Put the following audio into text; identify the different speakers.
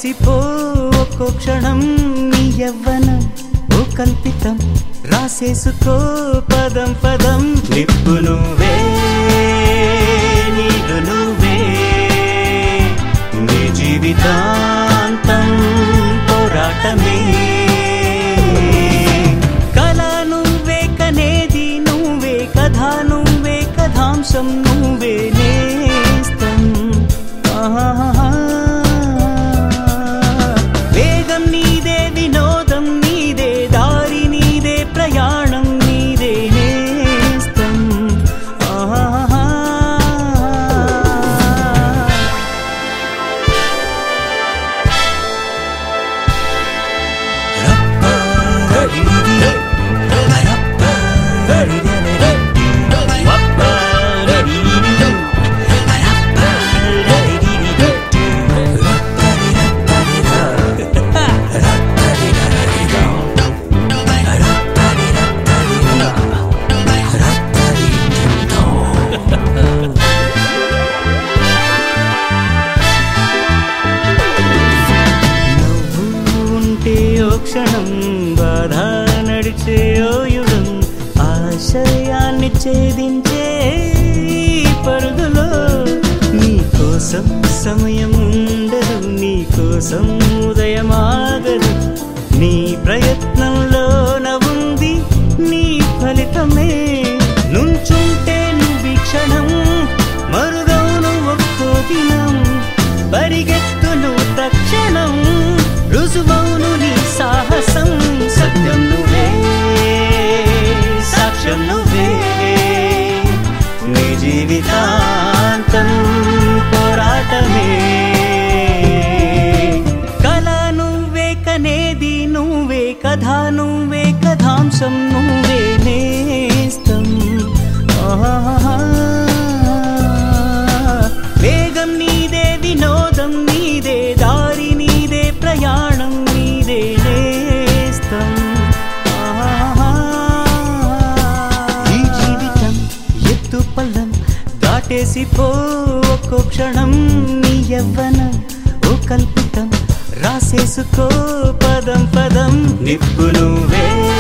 Speaker 1: దాటేసిపో ఒక్కో క్షణం నీ యవ్వనం ఓ కల్పితం రాసేసుకో పదం పదం నిప్పు నువ్వే నీడు నువ్వే నీ జీవితాంతం పోరాటమే కళ నువ్వే కనేది నువ్వే కథ నువ్వే కథాంశం నువ్వే నేస్తం ఆహాహా. వేగం నీదే వినోదం నీదే దారి నీదే ప్రయాణం నీదే నేస్తం ఆహాహా. నవ్వు ఉంటే ఓ క్షణం బాధ నడిచే ఓ యుగం ఆశయాన్ని ఛేదించే ఈ పరుగులో నీ కోసం సమయం ఉండదు నీ కోసం ఉదయమాగదు నీ ప్రయత్నంలో నవ్వుంది నీ ఫలితమే నుంచుంటే నువ్వు క్షణం మరుగవును ఒక్కో దినం పరిగెత్తును తక్షణం రుజువవును నీ సాహసం సత్యం నువ్వే సాక్ష్యం నువ్వే నీ జీవితాంతం పోరాటమే కళ నువ్వే కనేది నువ్వే కథ నువ్వే కథాంశం నువ్వే నేస్తం ఆహాహా. వేగం నీదే వినోదం నీదే దారి నీదే ప్రయాణం నీదే నేస్తం ఆహాహా. ఈ జీవితం ఎత్తు పల్లం దాటేసిపో ఒక్కో క్షణం నీ యవ్వనం ఓ కల్పితం రాసేసుకో పదం పదం నిప్పు నువ్వే